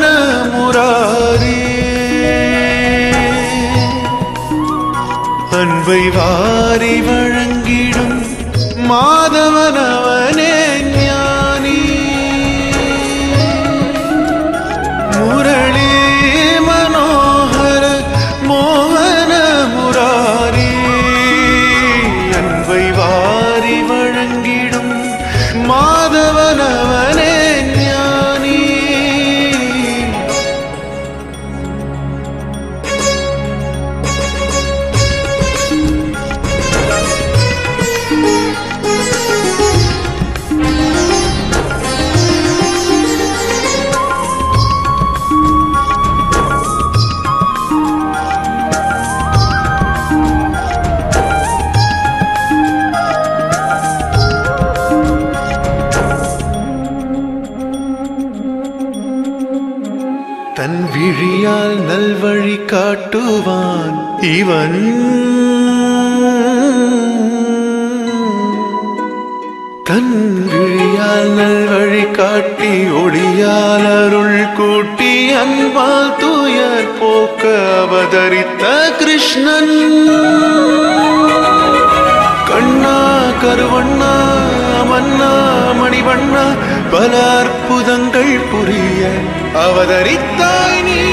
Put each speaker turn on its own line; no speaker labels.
மோகன முராரி அன்பை வாரி வழங்கிடும் மாதவனவனே ஞானி முரளி மனோகர மோகன முராரி அன்பை வாரி வழங்கிடும் மாதவனவனே ஞானி தன் விழியால் நல்வழி காட்டுவான் இவன் தன் விழியால் நல்வழி காட்டி ஒளியால் அருள் கூட்டி அன்பால் தூயர் போக்க அவதரித்த கிருஷ்ணன் கண்ணா கருவண்ணா மன்னா மணிவண்ணா பல அற்புதங்கள் புரிய அவதரித்தாய் நீ